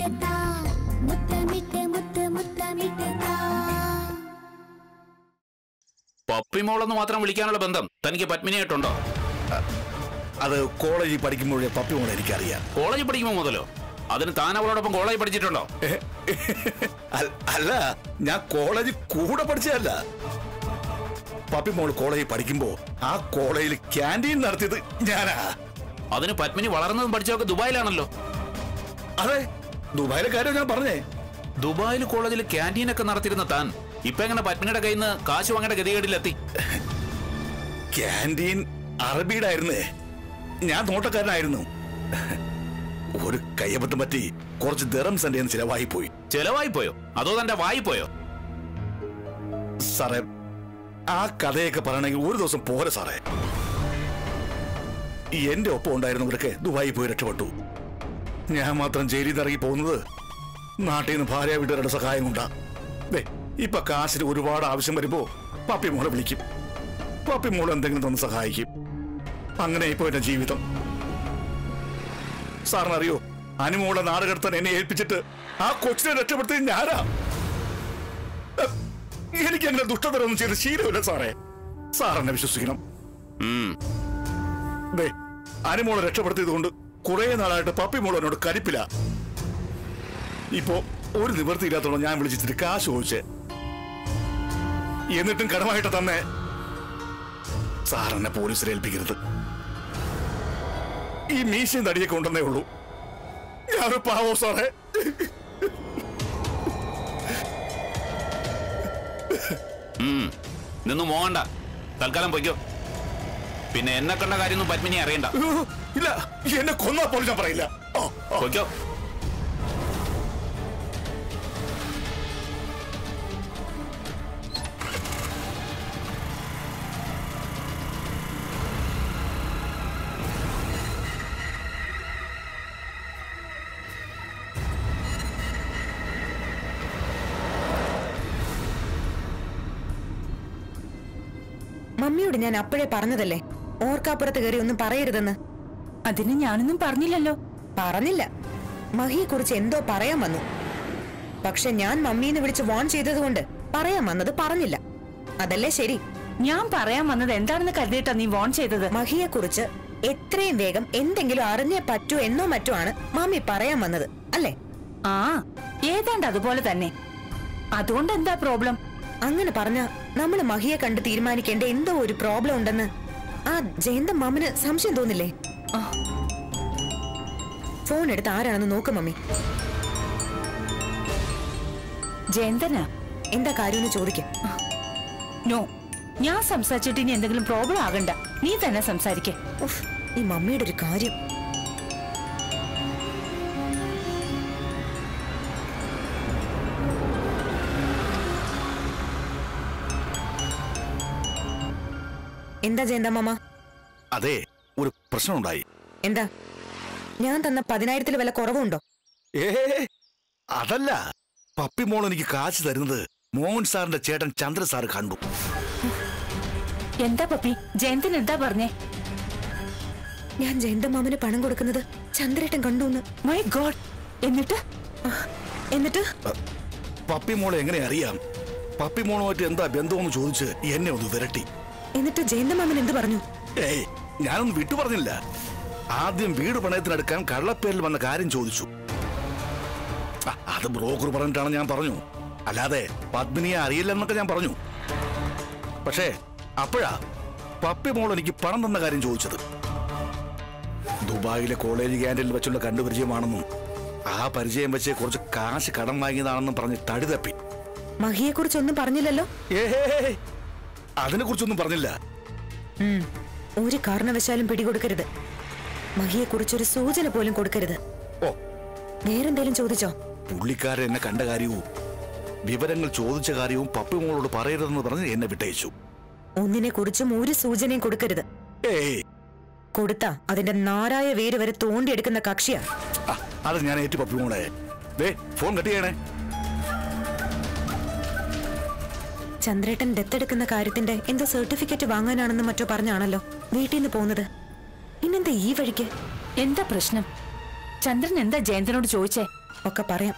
മുത്തമിട്ട് താ മുത്തമിട്ട് മുത്ത് മുത്തമിട്ട് താ പപ്പിമോളെന്ന് മാത്രം വിളിക്കാനുള്ള ബന്ധം തനിക്ക് പത്മിനിയായിട്ടുണ്ടോ അത് കോളേജിൽ പഠിക്കുമ്പോഴേ പപ്പി മോളെ എനിക്കറിയാം കോളേജിൽ പഠിക്കുമ്പോൾ മുതലോ അതിന് താൻ അവളോടൊപ്പം കോളേജിൽ പഠിച്ചിട്ടുണ്ടോ അൽ- അല്ല ഞാൻ കോളേജിൽ കൂടെ പഠിച്ചതല്ല പപ്പി മോൾ കോളേജിൽ പഠിക്കുമ്പോ ആ കോളേജിൽ ക്യാൻറ്റീൻ നടത്തിയത് ഞാനാ അതിന് പത്മിനി വളർന്നതും പഠിച്ചതൊക്കെ ദുബായിലാണല്ലോ അതെ ദുബായിലെ കാര്യം ഞാൻ പറഞ്ഞേ ദുബായിൽ കോളേജിൽ ക്യാൻറ്റീനൊക്കെ നടത്തിയിരുന്ന താൻ ഇപ്പൊ എങ്ങനെ പത്മിനിയുടെ കയ്യിൽ നിന്ന് കാശ് വാങ്ങേണ്ട ഗതികേടിലെത്തി ക്യാൻറ്റീൻ അറബിയുടെ ആയിരുന്നേ ഞാൻ നോട്ടക്കാരനായിരുന്നു ഒരു കയ്യബദ്ധം പറ്റി കുറച്ച് ദിറംസ് എന്റെ കയ്യിന്ന് ചിലവായി പോയി ചെലവായി പോയോ അതോ തന്റെ വായി പോയോ സാറേ ആ കഥയൊക്കെ പറയണമെങ്കിൽ ഒരു ദിവസം പോരെ സാറേ എന്റെ ഒപ്പം ഉണ്ടായിരുന്നവരൊക്കെ ദുബായി പോയി രക്ഷപ്പെട്ടു ഞാൻ മാത്രം ജയിലിൽ നിന്ന് ഇറങ്ങി പോകുന്നത് നാട്ടിൽ നിന്ന് ഭാര്യ വീട്ടുകാരുടെ സഹായം കൊണ്ടാ ദേ ഇപ്പൊ കാശിന് ഒരുപാട് ആവശ്യം വരുമ്പോ പപ്പി മോളെ വിളിക്കും പപ്പി മോൾ എന്തെങ്കിലും തന്ന് സഹായിക്കും അങ്ങനെ ഇപ്പൊ എന്റെ ജീവിതം സാറിനറിയോ അനുമോളെ നാട് കടത്താൻ എന്നെ ഏൽപ്പിച്ചിട്ട് ആ കൊച്ചിനെ രക്ഷപ്പെടുത്തിയത് ഞാനാ എനിക്ക് അങ്ങനെ ദുഷ്ടതരൊന്നും ചെയ്ത് ശീലമില്ല സാറേ സാർ എന്നെ വിശ്വസിക്കണം ഉം ദേ അനുമോളെ രക്ഷപ്പെടുത്തിയത് കൊണ്ട് കുറെ നാളായിട്ട് പപ്പി മോൾ എന്നോട് കരിപ്പില്ല ഇപ്പോ ഒരു നിവൃത്തിയില്ലാത്തോളം ഞാൻ വിളിച്ചിട്ട് കാശ് ചോദിച്ചേ എന്നിട്ടും കടമായിട്ട് തന്നെ സാർ എന്നെ പോലീസിൽ ഏൽപ്പിക്കരുത് ഈ മീശയും തടിയൊക്കെ ഉണ്ടെന്നേ ഉള്ളൂ ഞാനൊരു പാവോ സാറേ ഉം നിന്നു മോങ്ങണ്ട തൽക്കാലം പൊയ്ക്കോ പിന്നെ എന്നെ കണ്ട കാര്യമൊന്നും പത്മിനി അറിയണ്ട ഇല്ല എന്നെ കൊന്നാ പോലും ഞാൻ പറയില്ല ഓ, ഓ. പൊയ്ക്കോ മമ്മിയോട് ഞാൻ അപ്പോഴേ പറഞ്ഞതല്ലേ ഓർക്കാപ്പുറത്ത് കയറി ഒന്നും പറയരുതെന്ന് അതിന് ഞാനൊന്നും പറഞ്ഞില്ലല്ലോ പറഞ്ഞില്ല മഹിയെ കുറിച്ച് എന്തോ പറയാൻ വന്നു പക്ഷെ ഞാൻ മമ്മീന്ന് വിളിച്ച് വാൺ ചെയ്തതുകൊണ്ട് പറയാൻ വന്നത് പറഞ്ഞില്ല അതല്ലേ ശരി ഞാൻ പറയാൻ വന്നത് എന്താണെന്ന് കരുതിയിട്ടാ നീ വോൺ ചെയ്തത് മഹിയെ കുറിച്ച് എത്രയും വേഗം എന്തെങ്കിലും അറിഞ്ഞേ പറ്റൂ എന്നോ മറ്റോ ആണ് മമ്മി പറയാൻ വന്നത് അല്ലേ ആ ഏതാണ്ട് അതുപോലെ തന്നെ അതുകൊണ്ട് എന്താ പ്രോബ്ലം അങ്ങനെ പറഞ്ഞ നമ്മൾ മഹിയെ കണ്ട് തീരുമാനിക്കേണ്ട എന്തോ ഒരു പ്രോബ്ലം ഉണ്ടെന്ന് ആ ജയന്തം മാമന് സംശയം തോന്നില്ലേ ആ. ഫോൺ എടുത്ത് ആരാണെന്ന് നോക്ക് മമ്മി ജയന്തനാ എന്താ കാര്യമെന്ന് ചോദിക്കും നോ ഞാൻ സംസാരിച്ചിട്ട് ഇനി എന്തെങ്കിലും പ്രോബ്ലം ആകണ്ട നീ തന്നെ സംസാരിക്കേ ഉഫ്, ഈ മമ്മിയുടെ ഒരു കാര്യം എന്താ ജയന്ത മാമ അതെ ഒരു പ്രശ്നമുണ്ടായി എന്താ ഞാൻ തന്ന പതിനായിരത്തിൽ വല്ല കുറവുണ്ടോ ഏ അതല്ല പപ്പി മോൾ എനിക്ക് കാശ് തരുന്നത് മോഹൻ സാറിന്റെ ചേട്ടൻ ചന്ദ്ര സാർ കണ്ടു എന്താ പപ്പി ജയന്തൻ എന്താ പറഞ്ഞേ ഞാൻ ജയന്ത മാമന് പണം കൊടുക്കുന്നത് ചന്ദ്രേട്ടൻ കണ്ടു എന്ന് മൈ ഗോഡ് എന്നിട്ട് എന്നിട്ട് പപ്പി മോളെ എങ്ങനെ അറിയാം പപ്പി മോളുമായിട്ട് എന്താ ബന്ധമെന്ന് ചോദിച്ച് എന്നെ ഒന്ന് വിരട്ടി എന്നിട്ട് ജയന്ത മാമൻ എന്ത് പറഞ്ഞു ഏയ് ഞാനൊന്നും വിട്ടു പറഞ്ഞില്ല ആദ്യം വീട് പണയത്തിനെടുക്കാൻ കള്ളപ്പേരിൽ വന്ന കാര്യം ചോദിച്ചു ആ, അത് ബ്രോക്കർ പറഞ്ഞിട്ടാണ് ഞാൻ പറഞ്ഞു അല്ലാതെ പത്മിനിയെ അറിയില്ലെന്നൊക്കെ ഞാൻ പറഞ്ഞു പക്ഷേ അപ്പോഴാ പപ്പി മോൾ എനിക്ക് പണം തന്ന കാര്യം ചോദിച്ചത് ദുബായിലെ കോളേജ് ക്യാൻറ്റീനിൽ വെച്ചുള്ള കണ്ടുപരിചയമാണെന്നും ആ പരിചയം വെച്ച് കുറച്ച് കാശ് കടം വാങ്ങിയതാണെന്നും പറഞ്ഞ് തടി തപ്പി മഹിയെ കുറിച്ചൊന്നും പറഞ്ഞില്ലല്ലോ ഏഹേ അതിനെ കുറിച്ചൊന്നും പറഞ്ഞില്ല ഉം. ഒരു കാരണവശാലും പിടികൊടുക്കരുത് മഹിയെ കുറിച്ചൊരു സൂചന പോലും കൊടുക്കരുത് ഓ വേറെന്തേലും ചോദിച്ചോ പുള്ളിക്കാരൻ എന്നെ കണ്ട കാര്യവും വിവരങ്ങൾ ചോദിച്ച കാര്യവും പപ്പി മോളോട് പറയരുതെന്ന് പറഞ്ഞ് എന്നെ വിട്ടയച്ചു ഒന്നിനെ കുറിച്ചും ഒരു സൂചനയും കൊടുക്കരുത് ഏയ് കൊടുത്ത അതിന്റെ നാരായ വേര് വരെ തോണ്ടിയെടുക്കുന്ന കക്ഷിയാ ആ, അത് ഞാൻ ഏറ്റു പപ്പി മോളെ ദേ ഫോൺ കട്ട് ചെയ്യണേ ചന്ദ്രേട്ടൻ ദത്തെടുക്കുന്ന കാര്യത്തിന്റെ എന്തോ സർട്ടിഫിക്കറ്റ് വാങ്ങാനാണെന്ന് മറ്റോ പറഞ്ഞാണല്ലോ വീട്ടിൽ നിന്ന് പോകുന്നത് പിന്നെന്താ ഈ വഴിക്ക് എന്താ പ്രശ്നം ചന്ദ്രൻ എന്താ ജയന്തനോട് ചോദിച്ചേ ഒക്കെ പറയാം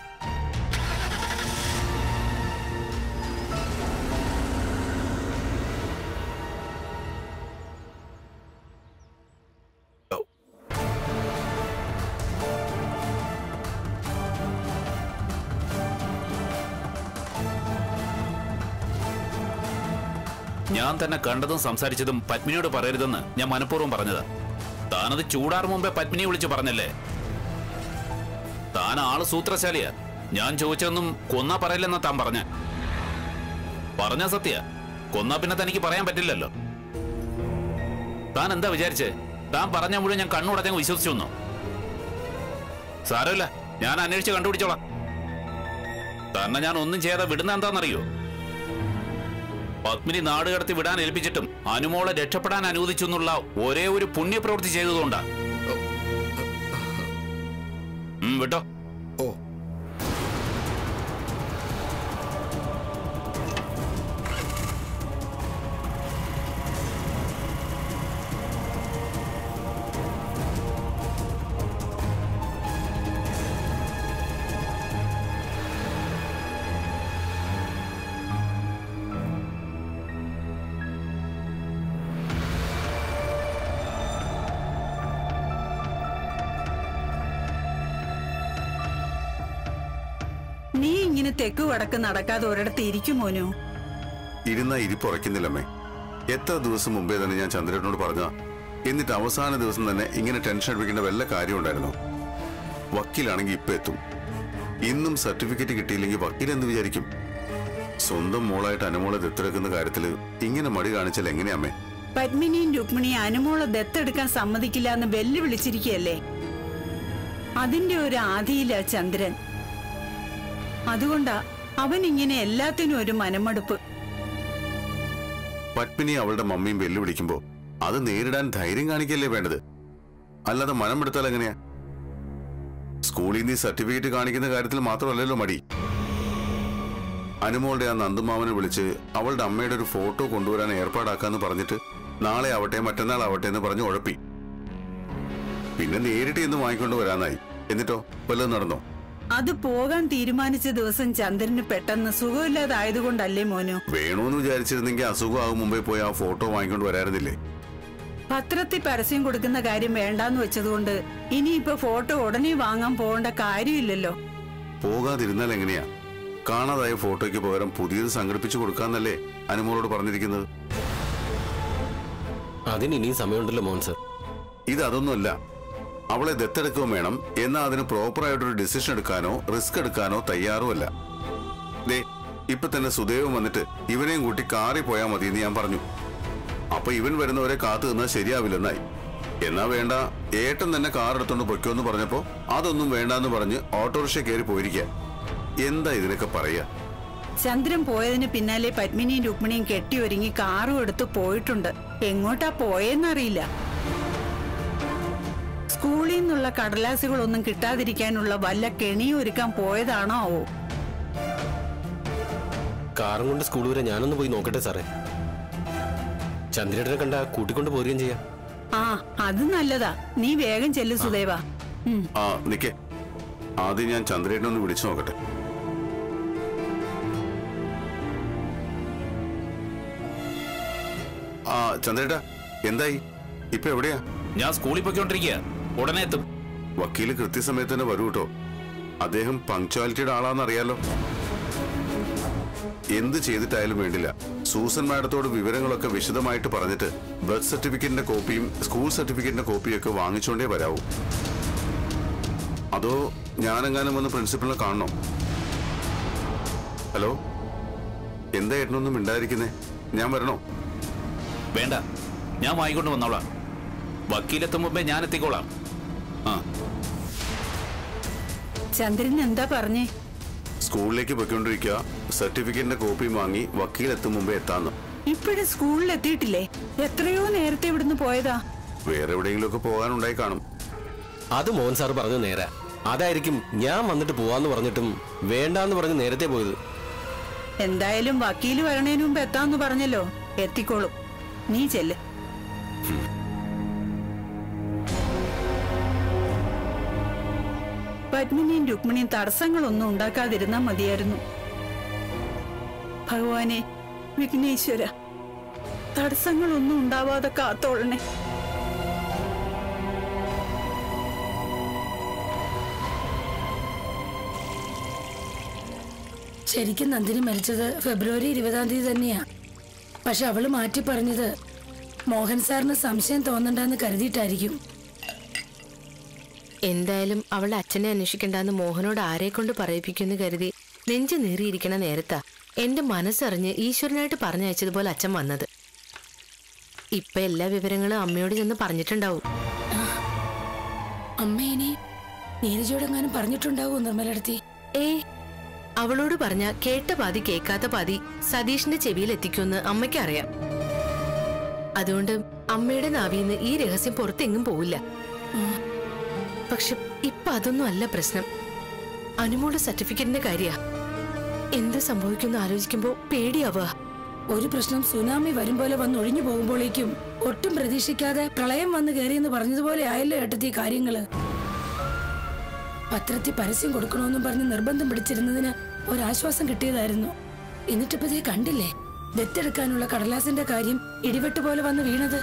ഞാൻ തന്നെ കണ്ടതും സംസാരിച്ചതും പത്മിനിയോട് പറയരുതെന്ന് ഞാൻ മനഃപൂർവ്വം പറഞ്ഞതാ താനത് ചൂടാറ് മുമ്പേ പത്മിനിയെ വിളിച്ചു പറഞ്ഞല്ലേ താൻ ആള് സൂത്രശാലിയാ ഞാൻ ചോദിച്ചതൊന്നും കൊന്നാ പറയില്ലെന്നാ താൻ പറഞ്ഞ പറഞ്ഞ സത്യ കൊന്നാ പിന്നെ തനിക്ക് പറയാൻ പറ്റില്ലല്ലോ താൻ എന്താ വിചാരിച്ചേ താൻ പറഞ്ഞ മുഴുവൻ ഞാൻ കണ്ണുടച്ചങ്ങ് വിശ്വസിച്ചു വന്നു സാരമില്ല ഞാൻ അന്വേഷിച്ച് കണ്ടുപിടിച്ചോളാം തന്നെ ഞാൻ ഒന്നും ചെയ്യാതെ വിടുന്ന എന്താണെന്നറിയോ പത്മിനി നാട് കടത്തി വിടാൻ ഏൽപ്പിച്ചിട്ടും അനുമോളെ രക്ഷപ്പെടാൻ അനുവദിച്ചു എന്നുള്ള ഒരേ ഒരു പുണ്യപ്രവൃത്തി ചെയ്തതുകൊണ്ടാ ഉം, വിട്ടോ ഓ നീ ഇങ്ങനെ തെക്ക് വടക്ക് നടക്കാതെ ഒരിടത്ത് ഇരിക്കും മോനു ഇരുന്ന ഇരിപ്പുറയ്ക്കുന്നില്ലമ്മേ എത്ര ദിവസം മുമ്പേ തന്നെ ഞാൻ ചന്ദ്രനോട് പറഞ്ഞ എന്നിട്ട് അവസാന ദിവസം തന്നെ ഇങ്ങനെ ടെൻഷൻ അടിപ്പിക്കേണ്ട വല്ല കാര്യം ഉണ്ടായിരുന്നു വക്കീലാണെങ്കിൽ ഇപ്പൊ എത്തും ഇന്നും സർട്ടിഫിക്കറ്റ് കിട്ടിയില്ലെങ്കിൽ വക്കീൽ എന്ത് വിചാരിക്കും സ്വന്തം മോളായിട്ട് അനുമോളെ ദത്തെടുക്കുന്ന കാര്യത്തിൽ ഇങ്ങനെ മടി കാണിച്ചാൽ എങ്ങനെയാമ്മേ പത്മിനിയും രുക്മിണിയും അനുമോളെ ദത്തെടുക്കാൻ സമ്മതിക്കില്ല എന്ന് വെല്ലുവിളിച്ചിരിക്കുകയല്ലേ അതിന്റെ ഒരു ആദിയില്ല ചന്ദ്രൻ അതുകൊണ്ടാ അവൻ ഇങ്ങനെ എല്ലാത്തിനും ഒരു മനമടുപ്പ് പത്മിനി അവളുടെ മമ്മിയും വെല്ലുവിളിക്കുമ്പോ അത് നേരിടാൻ ധൈര്യം കാണിക്കല്ലേ വേണ്ടത് അല്ലാതെ മനം എടുത്താൽ എങ്ങനെയാ സ്കൂളിൽ നിന്ന് ഈ സർട്ടിഫിക്കറ്റ് കാണിക്കുന്ന കാര്യത്തിൽ മാത്രമല്ലല്ലോ മടി അനുമോളുടെ ആ നന്ദുമാവനെ വിളിച്ച് അവളുടെ അമ്മയുടെ ഒരു ഫോട്ടോ കൊണ്ടുവരാൻ ഏർപ്പാടാക്കാന്ന് പറഞ്ഞിട്ട് നാളെ ആവട്ടെ മറ്റന്നാൾ ആവട്ടെ എന്ന് പറഞ്ഞ് ഉഴപ്പി പിന്നെ നേരിട്ട് ഇന്ന് വാങ്ങിക്കൊണ്ട് വരാനായി എന്നിട്ടോ വല്ലതും നടന്നോ അത് പോകാൻ തീരുമാനിച്ച ദിവസം ചന്ദ്രന് പെട്ടെന്ന് സുഖമില്ലാതായതുകൊണ്ടല്ലേ മോനു വേണോന്ന് വിചാരിച്ചിരുന്നെങ്കിൽ അസുഖമാകും മുമ്പേ പോയി ആ ഫോട്ടോ വാങ്ങിക്കൊണ്ട് വരായിരുന്നില്ലേ പത്രത്തിൽ പരസ്യം കൊടുക്കുന്ന കാര്യം വേണ്ടാന്ന് വെച്ചതുകൊണ്ട് ഇനിയിപ്പോ ഫോട്ടോ ഉടനെ വാങ്ങാൻ പോകേണ്ട കാര്യമില്ലല്ലോ പോകാതിരുന്നാൽ എങ്ങനെയാ കാണാതായ ഫോട്ടോയ്ക്ക് പകരം പുതിയത് സംഘടിപ്പിച്ചു കൊടുക്കാന്നല്ലേ അനുമോളോട് പറഞ്ഞിരിക്കുന്നത് അതിന് ഇനിയും സമയമുണ്ടല്ലോ മോഹൻ സർ ഇത് അതൊന്നുമല്ല അവളെ ദത്തെടുക്കുകയും വേണം എന്നാൽ അതിന് പ്രോപ്പറായിട്ടൊരു ഡിസിഷൻ എടുക്കാനോ റിസ്ക് എടുക്കാനോ തയ്യാറുമല്ല ദേ ഇപ്പൊ തന്നെ സുദേവം വന്നിട്ട് ഇവനെയും കൂട്ടി കാറി പോയാൽ മതി എന്ന് ഞാൻ പറഞ്ഞു അപ്പൊ ഇവൻ വരുന്നവരെ കാത്തു നിന്നാൽ ശരിയാവില്ലെന്നായി എന്നാ വേണ്ട ഏട്ടൻ തന്നെ കാർ എടുത്തോണ്ട് പൊയ്ക്കോന്ന് പറഞ്ഞപ്പോ അതൊന്നും വേണ്ടാന്ന് പറഞ്ഞ് ഓട്ടോറിക്ഷ കയറി പോയിരിക്കുക എന്താ ഇതിനൊക്കെ പറയാ ചന്ദ്രൻ പോയതിന് പിന്നാലെ പത്മിനിയും രുക്മിണിയും കെട്ടിയൊരുങ്ങി കാറും എടുത്ത് പോയിട്ടുണ്ട് എങ്ങോട്ടാ പോയെന്നറിയില്ല സ്കൂളിൽ നിന്നുള്ള കടലാസുകളൊന്നും കിട്ടാതിരിക്കാനുള്ള വല്ല കെണിയും ഒരുക്കാൻ പോയതാണോ ആവോ കാറും കൊണ്ട് സ്കൂൾ വരെ ഞാനൊന്ന് പോയി നോക്കട്ടെ സാറേ ചന്ദ്രേട്ടനെ കണ്ട കൂട്ടിക്കൊണ്ട് പോരുകയും ചെയ്യാം ആ അത് നല്ലതാ നീ വേഗം ചെല്ലു സുദേവ ഉം ആ നിക്കേ ആദ്യം ഞാൻ ചന്ദ്രേട്ടനെ ഒന്ന് വിളിച്ചു നോക്കട്ടെ ആ ചന്ദ്രേട്ടാ എന്തായി ഇപ്പൊ എവിടെയാ ഞാൻ സ്കൂളിൽ പോയിക്കൊണ്ടിരിക്കുക ഉടനെ എത്തും വക്കീല് കൃത്യസമയത്ത് തന്നെ വരൂ കേട്ടോ അദ്ദേഹം പങ്ക്ച്വാലിറ്റിയുടെ ആളാന്നറിയാലോ എന്ത് ചെയ്തിട്ടായാലും വേണ്ടില്ല സൂസൻ മാഡത്തോട് വിവരങ്ങളൊക്കെ വിശദമായിട്ട് പറഞ്ഞിട്ട് ബർത്ത് സർട്ടിഫിക്കറ്റിന്റെ കോപ്പിയും സ്കൂൾ സർട്ടിഫിക്കറ്റിന്റെ കോപ്പിയും ഒക്കെ വാങ്ങിച്ചോണ്ടേ വരാവൂ അതോ ഞാനെങ്ങാനും വന്ന് പ്രിൻസിപ്പളിനെ കാണണോ ഹലോ എന്താ ഏട്ടനൊന്നും മിണ്ടായിരിക്കുന്നേ ഞാൻ വരണോ വേണ്ട ഞാൻ വാങ്ങിക്കൊണ്ട് വന്നോളാം വക്കീലെത്തും മുമ്പേ ഞാൻ എത്തിക്കോളാം ആ ചന്ദ്രൻ എന്താ പറഞ്ഞേ സ്കൂളിലേക്ക് പോയിക്കൊണ്ടിരിക്കുക സർട്ടിഫിക്കറ്റിന്റെ കോപ്പിയും വാങ്ങി വക്കീൽ എത്തും മുമ്പേ എത്താന്ന് ഇപ്പോഴും സ്കൂളിൽ എത്തിയിട്ടില്ലേ എത്രയോ നേരത്തെ ഇവിടുന്ന് പോയതാ വേറെ എവിടെയെങ്കിലുമൊക്കെ പോകാനുണ്ടായി കാണും അത് മോഹൻ സാർ പറഞ്ഞു നേരെ അതായിരിക്കും ഞാൻ വന്നിട്ട് പോവാന്ന് പറഞ്ഞിട്ടും വേണ്ടാന്ന് പറഞ്ഞ് നേരത്തെ പോയത് എന്തായാലും വക്കീല് വരണേന് മുമ്പ് എത്താന്ന് പറഞ്ഞല്ലോ എത്തിക്കോളും നീ ചെല്ല് പത്മിനിയും രുക്മിണിയും തടസ്സങ്ങളൊന്നും ഉണ്ടാക്കാതിരുന്നാ മതിയായിരുന്നു ഭഗവാനെ വിഘ്നേശ്വര തടസ്സങ്ങളൊന്നും ഉണ്ടാവാതെ കാത്തോളണേ ശരിക്കും നന്ദിനി മരിച്ചത് ഫെബ്രുവരി ഇരുപതാം തീയതി തന്നെയാ പക്ഷെ അവള് മാറ്റി പറഞ്ഞത് മോഹൻ സാറിന് സംശയം തോന്നണ്ടെന്ന് കരുതിയിട്ടായിരിക്കും എന്തായാലും അവളുടെ അച്ഛനെ അന്വേഷിക്കണ്ടെന്ന് മോഹനോട് ആരെ കൊണ്ട് പറയിപ്പിക്കുമെന്ന് കരുതി നെഞ്ചു നീറിയിരിക്കണ നേരത്താ എന്റെ മനസ്സറിഞ്ഞ് ഈശ്വരനായിട്ട് പറഞ്ഞയച്ചതുപോലെ അച്ഛൻ വന്നത് ഇപ്പൊ എല്ലാ വിവരങ്ങളും അമ്മയോട് ചെന്ന് പറഞ്ഞിട്ടുണ്ടാവും അമ്മ ഇനി നീരജോടെങ്ങാനും പറഞ്ഞിട്ടുണ്ടാവോ നിർമ്മലടുത്തി ഏ അവളോട് പറഞ്ഞ കേട്ട പാതി കേൾക്കാത്ത പാതി സതീഷിന്റെ ചെവിയിൽ എത്തിക്കുമെന്ന് അമ്മയ്ക്ക് അറിയാം അതുകൊണ്ട് അമ്മയുടെ നാവിന്ന് ഈ രഹസ്യം പുറത്തെങ്ങും പോവില്ല പക്ഷെ ഇപ്പൊ അതൊന്നും അല്ല പ്രശ്നം അനുമോളുടെ സർട്ടിഫിക്കറ്റിന്റെ കാര്യ എന്ത് സംഭവിക്കുമെന്ന് ആലോചിക്കുമ്പോ പേടിയാവുക ഒരു പ്രശ്നം സുനാമി വരും പോലെ വന്ന് ഒഴിഞ്ഞു പോകുമ്പോഴേക്കും ഒട്ടും പ്രതീക്ഷിക്കാതെ പ്രളയം വന്ന് കയറിയെന്ന് പറഞ്ഞതുപോലെ ആയല്ലോ ഏട്ടത്തി കാര്യങ്ങള് പത്രത്തിൽ പരസ്യം കൊടുക്കണമെന്നും പറഞ്ഞ് നിർബന്ധം പിടിച്ചിരുന്നതിന് ഒരാശ്വാസം കിട്ടിയതായിരുന്നു എന്നിട്ടിപ്പോ ഇതേ കണ്ടില്ലേ ദത്തെടുക്കാനുള്ള കടലാസിന്റെ കാര്യം ഇടിവെട്ട് പോലെ വന്ന് വീണത്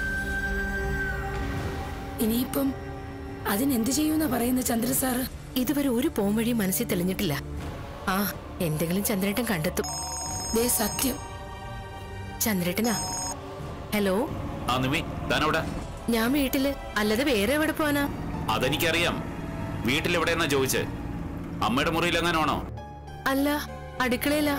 ഇനിയിപ്പം അതിനെന്ത് ചെയ്യുമെന്നാ പറയുന്ന ചന്ദ്ര സാറ് ഇതുവരെ ഒരു പോംവഴി മനസ്സിൽ തെളിഞ്ഞിട്ടില്ല ആ എന്തെങ്കിലും ചന്ദ്രേട്ടൻ കണ്ടെത്തും ദേ സത്യം ചന്ദ്രേട്ടനാ ഹലോ ആ നിമി താനവിടെ ഞാൻ വീട്ടില് അല്ലാതെ വേറെ എവിടെ പോവാനാ അതെനിക്കറിയാം വീട്ടിലെവിടെയെന്നാ ചോദിച്ചേ അമ്മയുടെ മുറിയിൽ എങ്ങനെയാണോ അല്ല അടുക്കളയില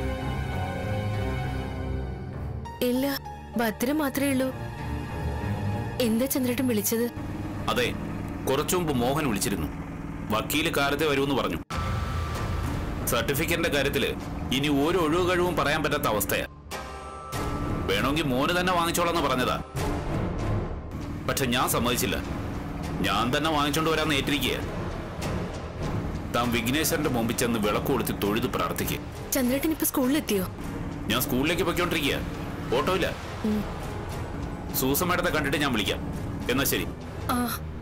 ഇല്ല ഭദ്ര മാത്രമേ ഉള്ളൂ എന്താ ചന്ദ്രേട്ടൻ വിളിച്ചത് അതെ കുറച്ചു മുമ്പ് മോഹൻ വിളിച്ചിരുന്നു വക്കീല് കാലത്തെ വരുമെന്ന് പറഞ്ഞു സർട്ടിഫിക്കറ്റിന്റെ കാര്യത്തില് ഇനി ഒരു ഒഴിവ് കഴിവും പറയാൻ പറ്റാത്ത അവസ്ഥയാ വേണമെങ്കിൽ മോന് തന്നെ വാങ്ങിച്ചോളാന്ന് പറഞ്ഞതാ പക്ഷെ ഞാൻ സമ്മതിച്ചില്ല ഞാൻ തന്നെ വാങ്ങിച്ചോണ്ട് വരാന്ന് ഏറ്റിരിക്കുക താൻ വിഘ്നേശ്വരന്റെ മുമ്പിൽ ചെന്ന് വിളക്ക് കൊളുത്തി തൊഴുത് പ്രാർത്ഥിക്കുക ചന്ദ്രേട്ടൻ ഇപ്പൊ സ്കൂളിലെത്തിയോ ഞാൻ സ്കൂളിലേക്ക് പൊയ്ക്കൊണ്ടിരിക്കുക ഓട്ടോയില്ല സൂസൻ മേഡത്തെ കണ്ടിട്ട് ഞാൻ വിളിക്കാം എന്നാ ശരി ആ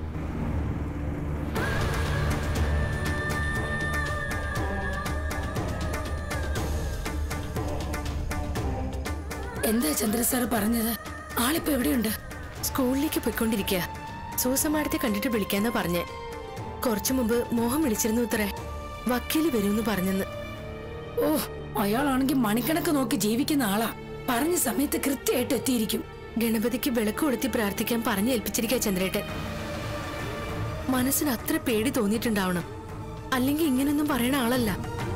എന്താ ചന്ദ്ര സാറ് പറഞ്ഞത് ആളിപ്പോ എവിടെയുണ്ട് സ്കൂളിലേക്ക് പോയിക്കൊണ്ടിരിക്കുക സൂസമാടത്തെ കണ്ടിട്ട് വിളിക്കാന്നാ പറഞ്ഞേ കുറച്ചു മുമ്പ് മോഹൻ വിളിച്ചിരുന്നു ഇത്രേ വക്കീല് വരുമെന്ന് പറഞ്ഞെന്ന് ഓ അയാളാണെങ്കിൽ മണിക്കണക്ക് നോക്കി ജീവിക്കുന്ന ആളാ പറഞ്ഞ സമയത്ത് കൃത്യമായിട്ട് എത്തിയിരിക്കും ഗണപതിക്ക് വിളക്ക് കൊളുത്തി പ്രാർത്ഥിക്കാൻ പറഞ്ഞു ഏൽപ്പിച്ചിരിക്കുക ചന്ദ്രേട്ടൻ മനസ്സിന് അത്ര പേടി തോന്നിയിട്ടുണ്ടാവണം അല്ലെങ്കിൽ ഇങ്ങനൊന്നും പറയണ ആളല്ല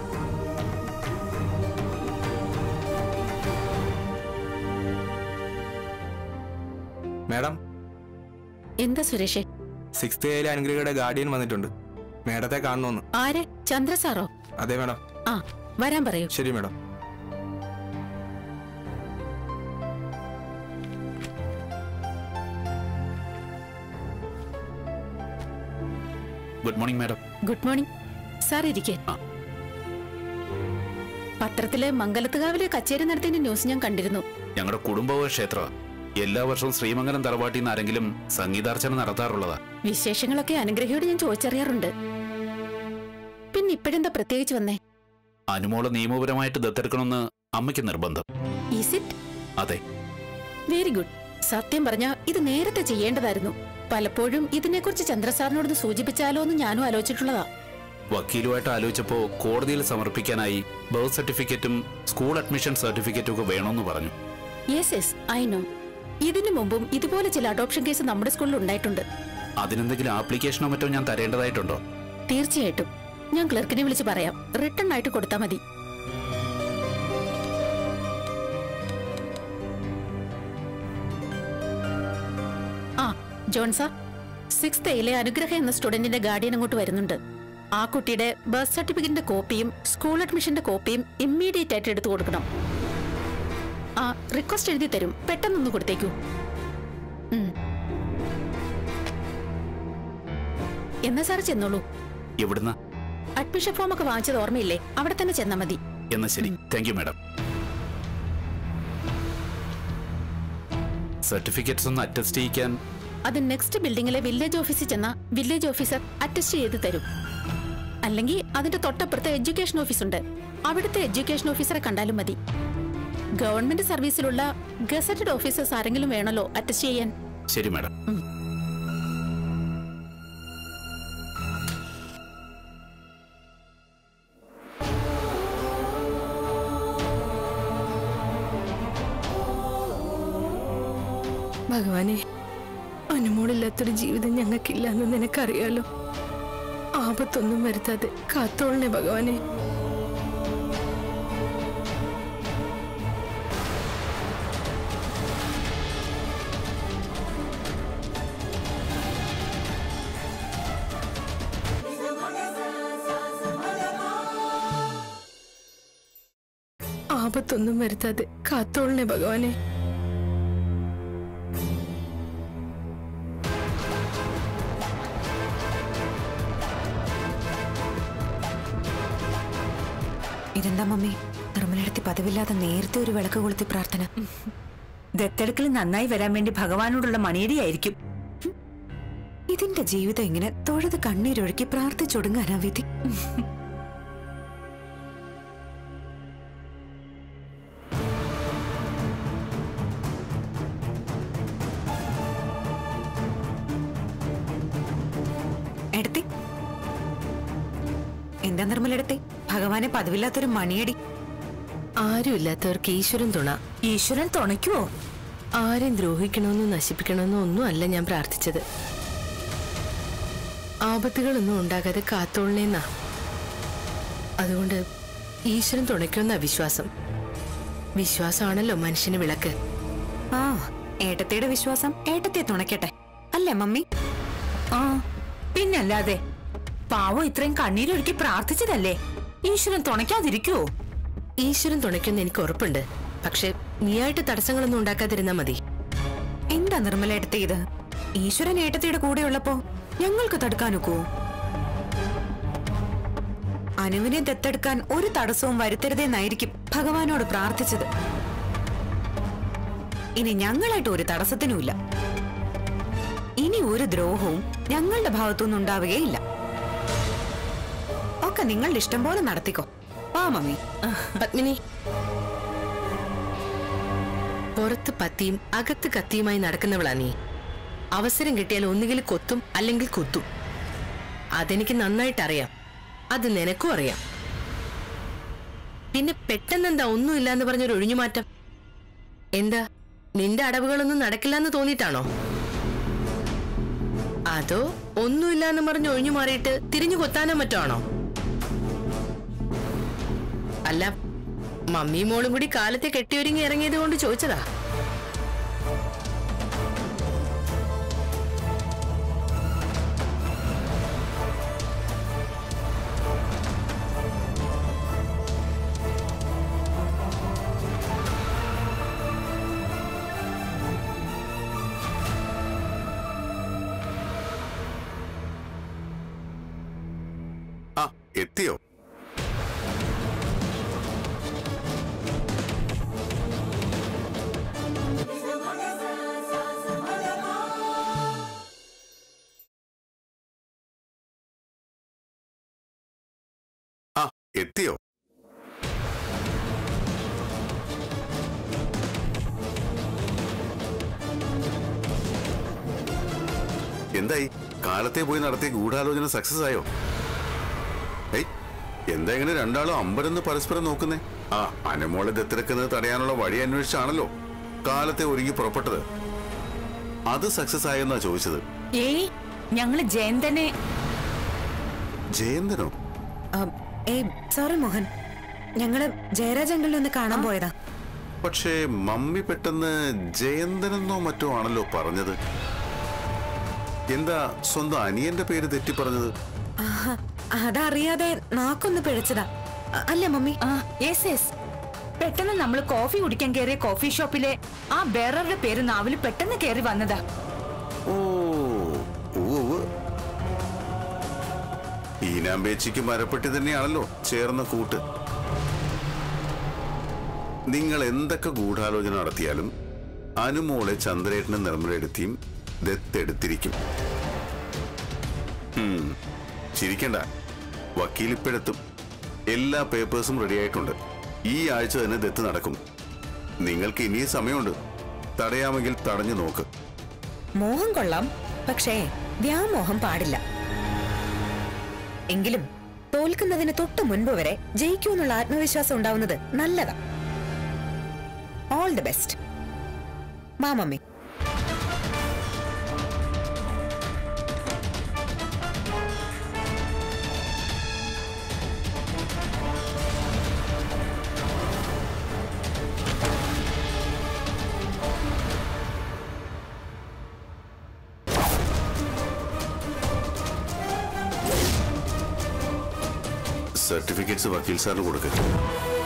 മാഡം എന്താ സുരേഷേ സിക്സ്ത് എയിലെ അനുഗ്രഹയുടെ ഗാർഡിയൻ വന്നിട്ടുണ്ട് മേഡത്തെ കാണണമെന്ന് ആര് ചന്ദ്ര സാറോ അതെ മാഡം ആ വരാൻ പറയൂ ശരി madam good morning madam good morning sir ഇരിക്കെ ആ. പത്രത്തില് മംഗലത്തുകാവിലെ കച്ചേരി നടത്തിയ ന്യൂസ് ഞാൻ കണ്ടിരുന്നു ഞങ്ങളുടെ കുടുംബവ ക്ഷേത്ര എല്ലാ വർഷവും ശ്രീമംഗലം തറവാട്ടിൽ നിന്ന് ആരെങ്കിലും സംഗീതാർച്ചന നടത്താറുള്ളതാ വിശേഷങ്ങളൊക്കെ അനുഗ്രഹിയോട് ഞാൻ ചോദിച്ചറിയാറുണ്ട് പിന്നെ ഇപ്പോഴെന്താ പ്രത്യേകിച്ച് വന്നേ അനുമോളെ നിയമപരമായിട്ട് ദത്തെടുക്കണമെന്ന് അമ്മയ്ക്ക് നിർബന്ധം ഈസ് ഇറ്റ് അതെ വെരി ഗുഡ് സത്യം പറഞ്ഞ ഇത് നേരത്തെ ചെയ്യേണ്ടതായിരുന്നു പലപ്പോഴും ഇതിനെക്കുറിച്ച് ചന്ദ്രസാറിനോടൊന്ന് സൂചിപ്പിച്ചാലോ എന്ന് ഞാനും ആലോചിച്ചിട്ടുള്ളതാ വക്കീലുമായിട്ട് ആലോചിച്ചപ്പോ കോടതിയിൽ സമർപ്പിക്കാനായി ബർത്ത് സർട്ടിഫിക്കറ്റും സ്കൂൾ അഡ്മിഷൻ സർട്ടിഫിക്കറ്റും ഒക്കെ വേണമെന്ന് പറഞ്ഞു യെസ് യെസ് ഐ നോ ഇതിനു മുമ്പും ഇതുപോലെ ചില അഡോപ്ഷൻ കേസ് നമ്മുടെ സ്കൂളിൽ ഉണ്ടായിട്ടുണ്ട് അതിനെന്തെങ്കിലും ആപ്ലിക്കേഷനോ മറ്റോ ഞാൻ തരേണ്ടതായിട്ടുണ്ടോ തീർച്ചയായിട്ടും ഞാൻ ക്ലർക്കിനെ വിളിച്ച് പറയാം റിട്ടേൺ ആയിട്ട് കൊടുത്താൽ മതി ആ ജോൺ സാർ സിക്സ്ത് എയിലെ അനുഗ്രഹ എന്ന സ്റ്റുഡന്റിന്റെ ഗാർഡിയൻ അങ്ങോട്ട് വരുന്നുണ്ട് ആ കുട്ടിയുടെ ബർത്ത് സർട്ടിഫിക്കറ്റിന്റെ കോപ്പിയും സ്കൂൾ അഡ്മിഷന്റെ കോപ്പിയും ഇമ്മീഡിയറ്റ് ആയിട്ട് എടുത്തു കൊടുക്കണം ആ റിക്വസ്റ്റ് എഴുതി തരും പെട്ടെന്നൊന്ന് കൊടുത്തേക്കൂ ഉം. എന്നാ സാർ ചെന്നോളൂ എവിടുന്ന അഡ്മിഷൻ ഫോം ഒക്കെ വാങ്ങിച്ചത് ഓർമ്മയില്ലേ അവിടെ തന്നെ ചെന്നാ മതി എന്നാ ശരി താങ്ക് യു മാഡം സർട്ടിഫിക്കറ്റ്സ് ഒന്ന് അറ്റസ്റ്റ് ചെയ്യിക്കാൻ അത് നെക്സ്റ്റ് ബിൽഡിംഗിലെ വില്ലേജ് ഓഫീസിൽ ചെന്ന വില്ലേജ് ഓഫീസർ അറ്റസ്റ്റ് ചെയ്ത് തരും അല്ലെങ്കിൽ അതിന്റെ തൊട്ടപ്പുറത്തെ എഡ്യൂക്കേഷൻ ഓഫീസ് ഉണ്ട് അവിടുത്തെ എഡ്യൂക്കേഷൻ ഓഫീസറെ കണ്ടാലും മതി ഗവൺമെന്റ് സർവീസിലുള്ള ഗസറ്റഡ് ഓഫീസേഴ്സ് ആരെങ്കിലും വേണമല്ലോ അറ്റസ്റ്റ് ചെയ്യാൻ ശരി മാഡം ഭഗവാനെ അനുമോളില്ലാത്തൊരു ജീവിതം ഞങ്ങൾക്കില്ല എന്ന് നിനക്കറിയാലോ ആപത്തൊന്നും വരുത്താതെ കാത്തോളണേ ഭഗവാനെ ആപത്തൊന്നും വരുത്താതെ കാത്തോളണേ ഭഗവാനെ ഇതെന്താ മമ്മി നിർമ്മലെടുത്തി പതിവില്ലാതെ നേരത്തെ ഒരു വിളക്ക് കൊളുത്തി പ്രാർത്ഥന ദത്തെടുക്കൽ നന്നായി വരാൻ വേണ്ടി ഭഗവാനോടുള്ള മണിയടിയായിരിക്കും ഇതിന്റെ ജീവിതം ഇങ്ങനെ തൊഴുത് കണ്ണീരൊഴുക്കി പ്രാർത്ഥിച്ചൊടുങ്ങാനാ വിധി എടുത്തി എന്താ നിർമ്മലെടുത്തി ഭഗവാനെ പതിവില്ലാത്തൊരു മണിയടി ആരുമില്ലാത്തവർക്ക് ഈശ്വരൻ തുണ ഈശ്വരൻ തുണയ്ക്കുവോ ആരെയും ദ്രോഹിക്കണമെന്നോ നശിപ്പിക്കണമെന്നോ ഒന്നും അല്ല ഞാൻ പ്രാർത്ഥിച്ചത് ആപത്തുകളൊന്നും ഉണ്ടാകാതെ കാത്തോളണേന്നാ അതുകൊണ്ട് ഈശ്വരൻ തുണയ്ക്കുമെന്നാ വിശ്വാസം വിശ്വാസമാണല്ലോ മനുഷ്യന് വിളക്ക് ആ ഏട്ടത്തിയുടെ വിശ്വാസം ഏട്ടത്തെ തുണയ്ക്കട്ടെ അല്ലേ മമ്മി ആ പിന്നല്ലാതെ പാവം ഇത്രയും കണ്ണീരൊഴുക്കി പ്രാർത്ഥിച്ചതല്ലേ ഈശ്വരൻ തുണയ്ക്കാതിരിക്കുവോ ഈശ്വരൻ തുണയ്ക്കുമെന്ന് എനിക്ക് ഉറപ്പുണ്ട് പക്ഷെ നീയായിട്ട് തടസ്സങ്ങളൊന്നും ഉണ്ടാക്കാതിരുന്നാ മതി എന്താ നിർമ്മല എടുത്ത ഇത് ഈശ്വരൻ ഏട്ടത്തിയുടെ കൂടെ ഉള്ളപ്പോ ഞങ്ങൾക്ക് തടുക്കാനൊക്കോ അനുവിനെ ദത്തെടുക്കാൻ ഒരു തടസ്സവും വരുത്തരുതെന്നായിരിക്കും ഭഗവാനോട് പ്രാർത്ഥിച്ചത് ഇനി ഞങ്ങളായിട്ട് ഒരു തടസ്സത്തിനുമില്ല ഇനി ഒരു ദ്രോഹവും ഞങ്ങളുടെ ഭാഗത്തുനിന്ന് ഉണ്ടാവുകയില്ല ഒക്കെ നിങ്ങളുടെ ഇഷ്ടം പോലെ നടത്തിക്കോ ആ മമ്മി പത്മിനി പുറത്ത് പത്തിയും അകത്ത് കത്തിയുമായി നടക്കുന്നവളാ നീ അവസരം കിട്ടിയാൽ ഒന്നുകിൽ കൊത്തും അല്ലെങ്കിൽ കുത്തും അതെനിക്ക് നന്നായിട്ട് അറിയാം അത് നിനക്കും അറിയാം പിന്നെ പെട്ടെന്നെന്താ ഒന്നുമില്ല എന്ന് പറഞ്ഞൊരു ഒഴിഞ്ഞുമാറ്റം എന്താ നിന്റെ അടവുകളൊന്നും നടക്കില്ല എന്ന് തോന്നിയിട്ടാണോ അതോ ഒന്നുമില്ല എന്ന് പറഞ്ഞ് ഒഴിഞ്ഞു മാറിയിട്ട് തിരിഞ്ഞു കൊത്താനോ മറ്റോ ആണോ അല്ല മമ്മിയും മോളും കൂടി കാലത്തെ കെട്ടിയൊരുങ്ങി ഇറങ്ങിയത് കൊണ്ട് ചോദിച്ചതാ ആ എത്തിയോ ആ എത്തിയോ എന്തായി കാലത്തെ പോയി നടത്തിയ ഗൂഢാലോചന സക്സസ് ആയോ ഏയ് എന്താ ഇങ്ങനെ രണ്ടാളും അമ്പരെന്ന് പരസ്പരം നോക്കുന്നേ ആ അനുമോളെ ദത്തെടുക്കുന്നത് തടയാനുള്ള വഴി അന്വേഷിച്ചാണല്ലോ കാലത്തെ ഒരുങ്ങി പുറപ്പെട്ടത് അത് സക്സസ് ആയെന്നാ ചോദിച്ചത് ഏയ് ഞങ്ങള് ജയന്തനെ ജയന്തനോ ഏയ് സോറി മോഹൻ ഞങ്ങള് ജയരാജങ്കിളിൽ ഒന്ന് കാണാൻ പോയതാ പക്ഷേ മമ്മി പെട്ടെന്ന് ജയന്തനെന്നോ മറ്റോ ആണല്ലോ പറഞ്ഞത് എന്താ സ്വന്തം അനിയന്റെ പേര് തെറ്റി പറഞ്ഞത് ആഹാ, അതറിയാതെ നാക്കൊന്ന് പിഴച്ചതാ അ- അല്ലേ മമ്മി ആ യെസ് യെസ് പെട്ടെന്ന് നമ്മൾ കോഫി കുടിക്കാൻ കയറിയ കോഫി ഷോപ്പിലെ ആ ബേററുടെ പേര് നാവിൽ പെട്ടെന്ന് കയറി വന്നതാ ഓ ഉവ്വ്. ഈനാമ്പേച്ചിക്ക് മരപ്പെട്ടി തന്നെയാണല്ലോ ചേർന്ന കൂട്ട് നിങ്ങൾ എന്തൊക്കെ ഗൂഢാലോചന നടത്തിയാലും അനുമോളെ ചന്ദ്രേട്ടനും നിർമ്മലെടുത്തിയും ദത്തെടുത്തിരിക്കും ഉം, ചിരിക്കണ്ട വക്കീൽ ഇപ്പോഴെത്തും എല്ലാ പേപ്പേഴ്സും റെഡി ആയിട്ടുണ്ട് ഈ ആഴ്ച തന്നെ ദത്ത് നടക്കും നിങ്ങൾക്ക് ഇനിയും സമയമുണ്ട് തടയാമെങ്കിൽ തടഞ്ഞു നോക്ക് മോഹം കൊള്ളാം പക്ഷേ വ്യാമോഹം പാടില്ല എങ്കിലും തോൽക്കുന്നതിന് തൊട്ട് മുൻപ് വരെ ജയിക്കൂന്നുള്ള ആത്മവിശ്വാസം ഉണ്ടാവുന്നത് നല്ലതാ ഓൾ ദി ബെസ്റ്റ് മാമമ്മി സർട്ടിഫിക്കറ്റ്സ് വക്കീൽ സാറിന് കൊടുക്കുക